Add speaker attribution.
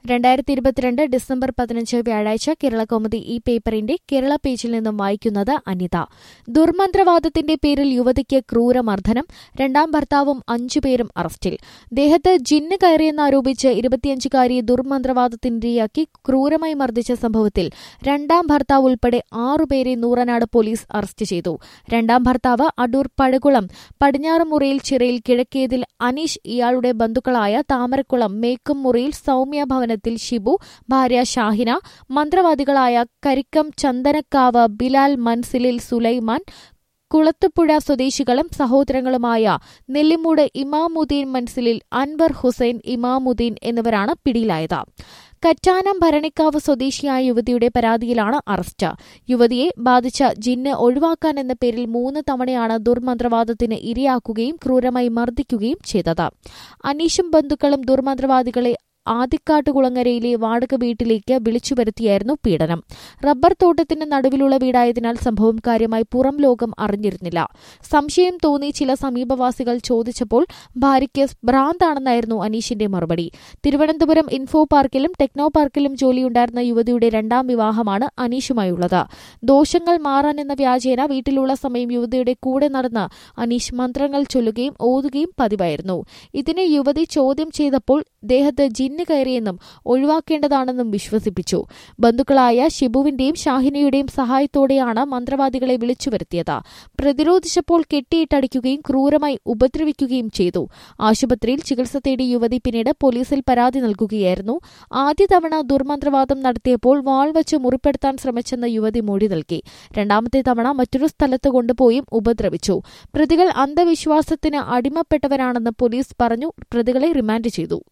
Speaker 1: രണ്ടായിരത്തി ഇരുപത്തിരണ്ട് ഡിസംബർ പതിനഞ്ച് വ്യാഴാഴ്ച കേരള കൗമുദി ഈ പേപ്പറിന്റെ കേരള പേജിൽ നിന്നും വായിക്കുന്നത് അനിത ദുർമന്ത്രവാദത്തിന്റെ പേരിൽ യുവതിക്ക് ക്രൂരമർദ്ദനം രണ്ടാം ഭർത്താവും അഞ്ചുപേരും അറസ്റ്റിൽ ദേഹത്ത് ജിന്ന് കയറിയെന്നാരോപിച്ച് ഇരുപത്തിയഞ്ചുകാരിയെ ദുർമന്ത്രവാദത്തിനിരയാക്കി ക്രൂരമായി മർദ്ദിച്ച സംഭവത്തിൽ രണ്ടാം ഭർത്താവ് ഉൾപ്പെടെ ആറുപേരെ നൂറനാട് പോലീസ് അറസ്റ്റ് ചെയ്തു രണ്ടാം ഭർത്താവ് അടൂർ പഴകുളം പടിഞ്ഞാറുമുറിയിൽ ചിറയിൽ കിഴക്കേതിൽ അനീഷ് ഇയാളുടെ ബന്ധുക്കളായ താമരക്കുളം മേക്കും മുറിയിൽ സൌമ്യ ഭവനത്തിൽ ഷിബു ഭാര്യ ഷാഹിന മന്ത്രവാദികളായ കരിക്കം ചന്ദനക്കാവ് ബിലാൽ മൻസിലിൽ സുലൈമാൻ കുളത്തുപുഴ സ്വദേശികളും സഹോദരങ്ങളുമായ നെല്ലിമൂട് ഇമാമുദ്ദീൻ മൻസിലിൽ അൻവർ ഹുസൈൻ ഇമാമുദ്ദീൻ എന്നിവരാണ് പിടിയിലായത് കറ്റാനം ഭരണിക്കാവ് സ്വദേശിയായ യുവതിയുടെ പരാതിയിലാണ് അറസ്റ്റ് യുവതിയെ ബാധിച്ച ജിന്ന് ഒഴിവാക്കാൻ എന്ന പേരിൽ മൂന്ന് തവണയാണ് ദുർമന്ത്രവാദത്തിന് ഇരയാക്കുകയും ക്രൂരമായി മർദ്ദിക്കുകയും ചെയ്തത് അനീഷും ബന്ധുക്കളും ദുർമന്ത്രവാദികളെ ആദിക്കാട്ടുകുളങ്ങരയിലെ വാടക വീട്ടിലേക്ക് വിളിച്ചു വരുത്തിയായിരുന്നു പീഡനം റബ്ബർ തോട്ടത്തിന് നടുവിലുള്ള വീടായതിനാൽ സംഭവം കാര്യമായി പുറം ലോകം അറിഞ്ഞിരുന്നില്ല സംശയം തോന്നി ചില സമീപവാസികൾ ചോദിച്ചപ്പോൾ ഭാര്യയ്ക്ക് ഭ്രാന്താണെന്നായിരുന്നു അനീഷിന്റെ മറുപടി തിരുവനന്തപുരം ഇൻഫോ പാർക്കിലും ടെക്നോ പാർക്കിലും ജോലിയുണ്ടായിരുന്ന യുവതിയുടെ രണ്ടാം വിവാഹമാണ് അനീഷുമായുള്ളത് ദോഷങ്ങൾ മാറാനെന്ന വ്യാജേന വീട്ടിലുള്ള സമയം യുവതിയുടെ കൂടെ നടന്ന് അനീഷ് മന്ത്രങ്ങൾ ചൊല്ലുകയും ഓതുകയും പതിവായിരുന്നു ഇതിനെ യുവതി ചോദ്യം ചെയ്തപ്പോൾ ദേഹത്ത് ജിന്ന് കയറിയെന്നും ഒഴിവാക്കേണ്ടതാണെന്നും വിശ്വസിപ്പിച്ചു ബന്ധുക്കളായ ഷിബുവിന്റെയും ഷാഹിനയുടെയും സഹായത്തോടെയാണ് മന്ത്രവാദികളെ വിളിച്ചു വരുത്തിയത് പ്രതിരോധിച്ചപ്പോൾ കെട്ടിയിട്ടടിക്കുകയും ക്രൂരമായി ഉപദ്രവിക്കുകയും ചെയ്തു ആശുപത്രിയിൽ ചികിത്സ തേടി യുവതി പിന്നീട് പോലീസിൽ പരാതി നൽകുകയായിരുന്നു ആദ്യ തവണ ദുർമന്ത്രവാദം നടത്തിയപ്പോൾ വാൾ വച്ച് മുറിപ്പെടുത്താൻ ശ്രമിച്ചെന്ന യുവതി മൊഴി നൽകി രണ്ടാമത്തെ തവണ മറ്റൊരു സ്ഥലത്ത് കൊണ്ടുപോയും ഉപദ്രവിച്ചു പ്രതികൾ അന്ധവിശ്വാസത്തിന് അടിമപ്പെട്ടവരാണെന്ന് പോലീസ് പറഞ്ഞു പ്രതികളെ റിമാൻഡ് ചെയ്തു